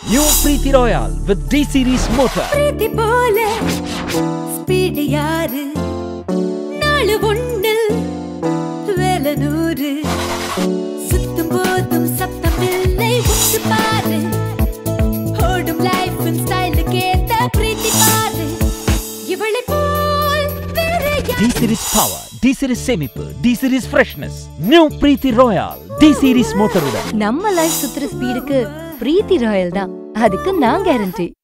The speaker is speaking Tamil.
New Preeti Royal with D Series motor. பிரீத்தி போல ஸ்பீடு யாரு நாலு ஒண்ணில் வேலை நூறு சுத்தும் போதும் சத்தம் இல்லை உத்து பாரு ஓடும் லைஃப் ஸ்டைலுக்கு ஏத்த பிரீத்தி பாரு இவளை போல் வேற D யார் Series power, D Series semipu, D Series freshness. New Preeti Royal, D Series motor உடன் நம்ம லைஃப் சுத்துற ஸ்பீடுக்கு பிரீத்தி ராயல் தான் அதுக்கு நான் கேரண்டி